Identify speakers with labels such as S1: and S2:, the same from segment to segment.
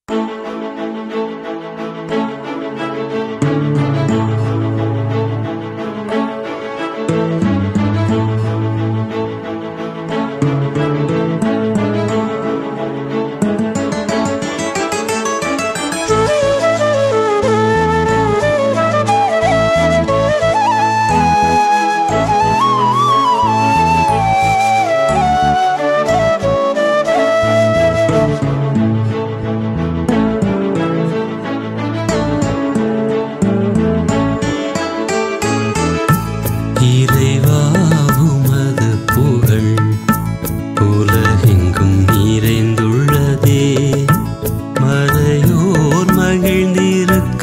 S1: இறைவா உமது புகழ் உலகெங்கும் நிறைந்துள்ளதே மறையோர் மகிழ்ந்திருக்க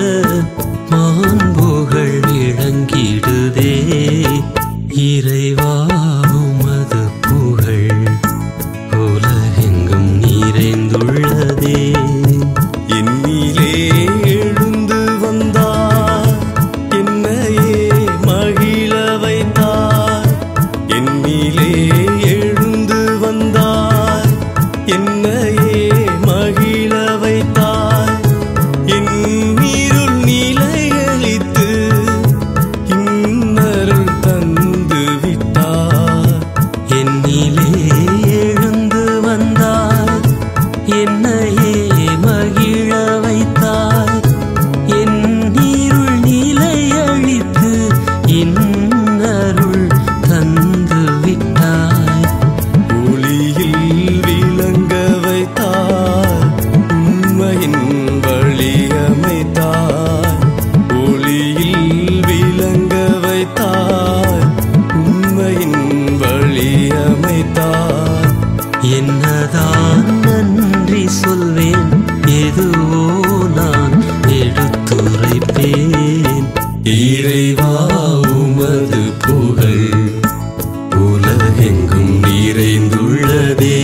S1: மாண்புகள் விளங்கிடுதே இறைவா உமது புகழ் உலகெங்கும் நிறைந்துள்ளதே
S2: என்னிலே எழுந்து வந்தார் என்னையே மகிழ வைத்தார் என்னிலே எழுந்து வந்தார் என்னையே மகிழ வைத்தார் என்னிருள் நிலையளித்து இன்னருள் தந்து விட்டார்
S1: என்னிலே எழுந்து வந்தாய் என்னையே மகிழ வைத்தாய் என் நீருள் நிலையளித்து இன்னருள் தந்து விட்டாய்
S2: ஒளியில் விளங்க வைத்தார் உண்மையின் வழி அமைத்தார் ஒளியில் விளங்க வைத்தார் உண்மையின் வழி அமைத்தார்
S1: என்னதான் நன்றி சொல்வேன் எதுவோ நான் எடுத்துரைப்பேன்
S2: இறைவா உமது புகழ் உலகெங்கும் நிறைந்துள்ளதே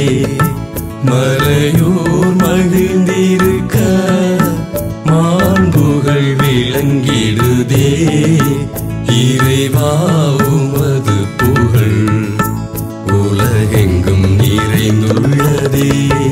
S2: மறையோர் மகிழ்ந்திருக்க மாண்புகள் விளங்கிடுதே இறைவா உமது புகழ் உலகெங்கும் நிறைந்துள்ளதே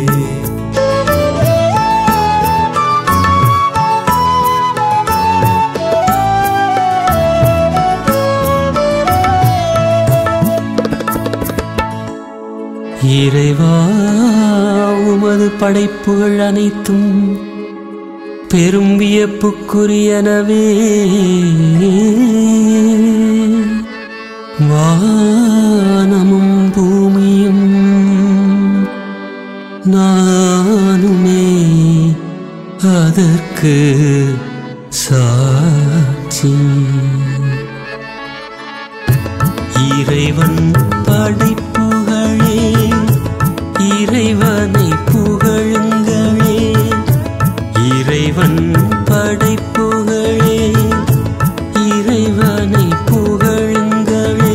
S1: இறைவா உமது படைப்புகள் அனைத்தும் பெரும் வியப்புக்குரியனவே வானமும் பூமியும் நானுமே அதற்கு சாட்சி இறைவன் படைப்புகளே இறைவனை புகழுங்களே இறைவன் படைப்புகளே இறைவனை புகழுங்களே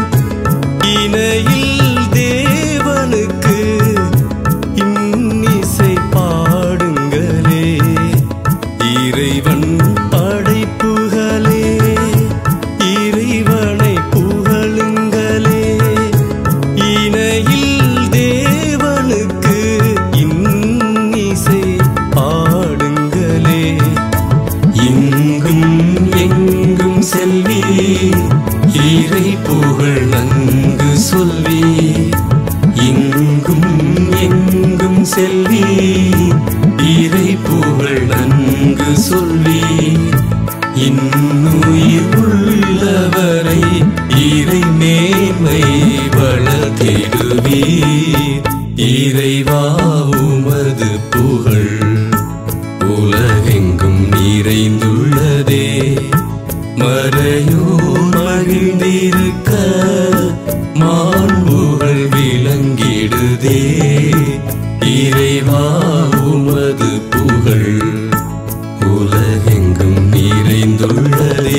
S2: இணையில் தேவனுக்கு இன்னிசை பாடுங்களே இறைவன் படைப்புகளே இறைவனை புகழுங்களே இணையில் தேவனுக்கு இன்னிசை பாடுங்களே இங்கும் எங்கும் செல்வி இறை புகழ் நன்கு சொல்வி இங்கும் எங்கும் செல்வி இறை புகழ் நன்கு சொல்வி இன்னுயிர் உள்ளவரை இறை மேன்மை வளர்த்திடுவீர் இறைவா உமது புகழ் உலகெங்கும் நிறைந்துள்ளதே மறையோர் மகிழ்ந்திருக்க மாண்புகள் விளங்கிடுதே இறைவா உமது புகழ் உலகெங்கும் நிறைந்துள்ளதே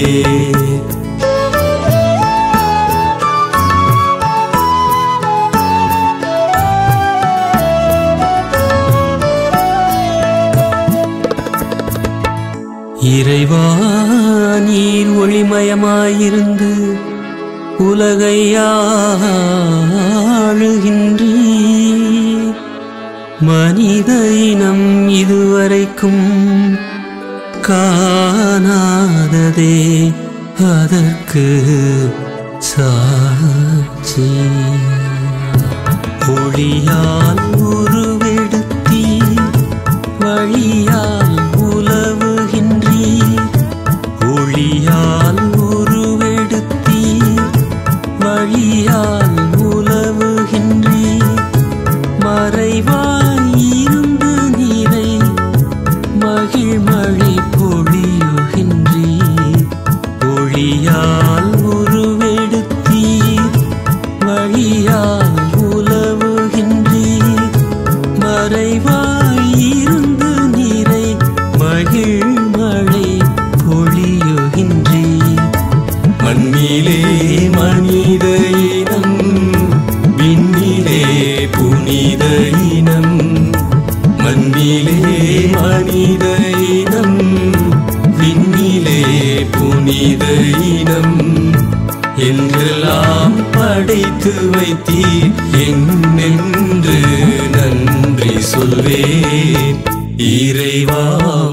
S1: இறைவா நீர் ஒளிமயமாயிருந்து உலகை ஆளுகின்றீர் மனித இனம் இதுவரைக்கும் காணாததே அதற்கு சாட்சி ஒளியால் உருவெடுத்தீர் வழியால் உலவுகின்றீர் ஒளியால் உருவெடுத்தீர் வழியால் உலவுகின்றீர் மறைவாயிருந்து நீரை மகிழ்மழை பொழியுகின்றீர் ஒளியால் உருவெடுத்தீர் வழியால் உலவுகின்றீர் மறைவாயிருந்து நீரை மகிழ்மழை பொழியுகின்றீர்
S2: மண்ணிலே மனித இனம் விண்ணிலே புனித இனம் மண்ணிலே மனித இனம் விண்ணிலே புனித இனம் என்றெல்லாம் படைத்து வைத்தீர் என்னென்று நன்றி சொல்வேன் இறைவா